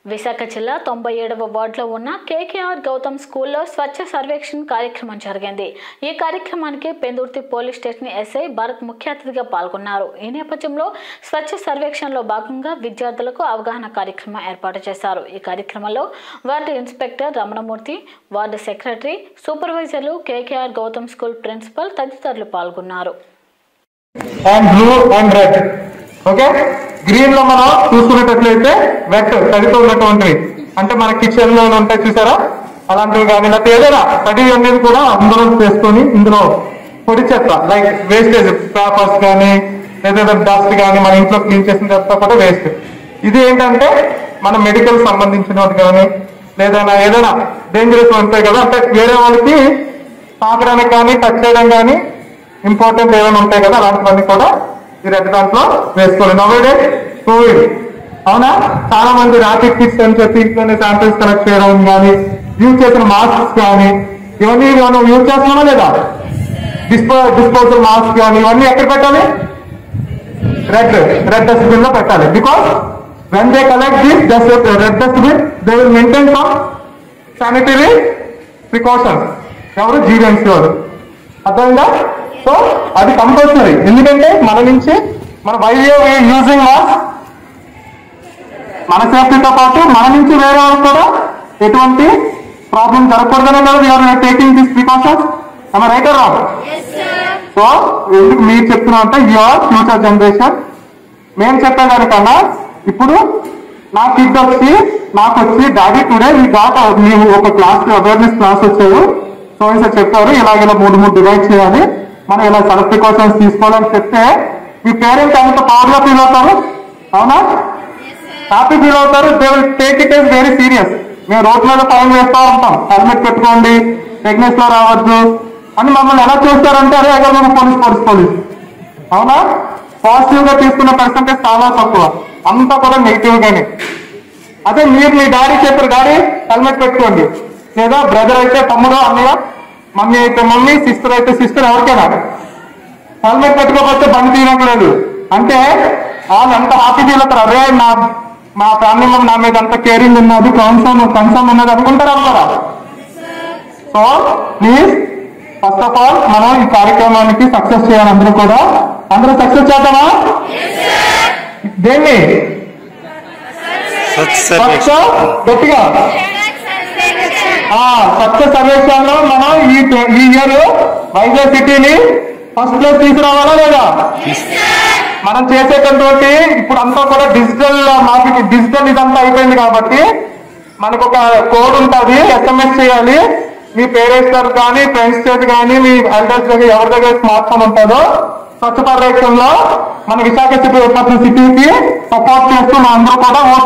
విశాఖ జిల్లా తొంభై ఏడవ వార్డులో ఉన్న కేకేఆర్ గౌతమ్ స్కూల్లో స్వచ్ఛ సర్వేక్షణ్ కార్యక్రమం జరిగింది ఈ కార్యక్రమానికి Pendurthi police station S I Bharat ముఖ్య అతిథిగా పాల్గొన్నారు ఈ నేపథ్యంలో స్వచ్ఛ సర్వేక్షణలో భాగంగా విద్యార్థులకు అవగాహన కార్యక్రమం ఏర్పాటు చేశారు ఈ కార్యక్రమంలో ward inspector Ramanamurthy ward secretary సూపర్వైజర్లు కేకేఆర్ గౌతమ్ స్కూల్ ప్రిన్సిపల్ తదితరులు పాల్గొన్నారు and blue and red okay green లో మనం చూసుకునేటట్లయితే వెట్ తడితో ఉన్నటువంటివి అంటే మన కిచెన్ లో ఉంటాయి చూసారా అలాంటివి కానీ లేకపోతే ఏదైనా తడి అనేది కూడా అందులో చేసుకొని ఇందులో పొడి చెత్త లైక్ వేస్టేజ్ పేపర్స్ కానీ లేదా డస్ట్ కానీ మన ఇంట్లో క్లీన్ చేసిన చెత్త కూడా వేస్ట్ ఇది ఏంటంటే మన మెడికల్ సంబంధించినవి కానీ లేదా ఏదైనా డేంజరస్ ఉంటాయి కదా అంటే వేరే వాళ్ళకి తాకడానికి కానీ టచ్ చేయడం కానీ ఇంపార్టెంట్ ఏమైనా ఉంటాయి కదా అలాంటివన్నీ కూడా ఈ రెడ్ దాంట్లో వేసుకోవాలి నవ్వేడే కోవిడ్ అవునా చాలా మంది ర్యాపిడ్ కిట్స్ అని చెప్పి ఇంట్లోనే శాంపిల్స్ కలెక్ట్ చేయడం కానీ యూజ్ చేసిన మాస్క్స్ కానీ ఇవన్నీ మనం యూజ్ చేస్తున్నామా లేదా డిస్పో డిస్పోజల్ మాస్క్ కానీ ఇవన్నీ ఎక్కడ పెట్టాలి రెడ్ రెడ్ డస్ట్బిన్ లో పెట్టాలి because when they collect this dust red dustbin they will maintain some sanitary precautions ఎవరు జీవీఎంసీ వారు అర్థమైందా సో అది కంపల్సరీ ఎందుకంటే మన నుంచి మన వైద్య యూజింగ్ మాస్క్ మన సేఫ్టీతో పాటు మన నుంచి వేరే వాళ్ళకి కూడా ఎటువంటి ప్రాబ్లం జరగకూడదనే కదా యూఆర్ టేకింగ్ దిస్ ప్రికాషన్స్ మన రైట్ రాదు సో ఎందుకు మీరు చెప్తున్నా అంటే యువర్ ఫ్యూచర్ జనరేషన్ మేము చెప్పేదానికన్నా ఇప్పుడు నా కిడ్ వచ్చి నాకు వచ్చి డాడీ టుడే ఈ డాట్ మేము ఒక క్లాస్ అవేర్నెస్ క్లాస్ వచ్చారు సో సార్ చెప్పారు ఇలాగ ఇలా మూడు మూడు డివైడ్ చేయాలి మనం ఇలా సెల్ఫ్ ప్రికాషన్స్ తీసుకోవాలని చెప్తే మీ పేరెంట్స్ ఎంత పవర్ గా ఫీల్ అవుతారు అవునా హ్యాపీ ఫీల్ అవుతారు they will take it is very serious మేము రోడ్ మీద ఫైన్ వేస్తూ ఉంటాం హెల్మెట్ పెట్టుకోండి ప్రెగ్నెన్స్ లో రావద్దు అని మమ్మల్ని ఎలా చూస్తారంటే అరే అక్కడ మేము పోలీస్ పోలీస్ పోలీస్ అవునా పాజిటివ్ గా తీసుకున్న పర్సంటేజ్ చాలా తక్కువ అంతా కూడా నెగిటివ్ గానే అదే మీరు మీ డాడీ చెప్పారు డాడీ హెల్మెట్ పెట్టుకోండి లేదా బ్రదర్ అయితే తమ్ముడు అన్నయ్య మమ్మీ అయితే మమ్మీ సిస్టర్ అయితే సిస్టర్ ఎవరికైనా హెల్మెట్ పెట్టుకోకపోతే బండి తీయడం లేదు అంటే వాళ్ళు ఎంత హ్యాపీ ఫీల్ అవుతారు అరే నా మా ఫ్యామిలీ మెంబర్ నా మీద అంత కేరింగ్ ఉన్నది కన్సర్న్ కన్సర్న్ ఉన్నది అనుకుంటారు అనుకోరా so please first of all మనం ఈ కార్యక్రమానికి సక్సెస్ చేయాలి అందరూ కూడా అందరూ సక్సెస్ చేద్దామా దేన్ని స్వచ్ఛ స్వచ్ఛ సర్వేక్షణ గట్టిగా ఆ స్వచ్ఛ సర్వేక్షణలో మనం ఈ ఈ ఇయర్ వైజాగ్ సిటీని ఫస్ట్ ప్లేస్ తీసుకురావాలా లేదా మనం చేసేటటువంటి ఇప్పుడు అంతా కూడా డిజిటల్ మార్కెటింగ్ డిజిటల్ ఇదంతా అయిపోయింది కాబట్టి మనకు ఒక కోడ్ ఉంటుంది ఎస్ఎంఎస్ చేయాలి మీ పేరెంట్స్ దగ్గర కానీ ఫ్రెండ్స్ చేతి కానీ మీ ఎల్డర్స్ దగ్గర ఎవరి దగ్గర స్మార్ట్ ఫోన్ ఉంటుందో స్వచ్ఛ పర్యవేక్షణలో మన విశాఖ సిటీ సిటీకి సపోర్ట్ చేస్తూ మన అందరూ కూడా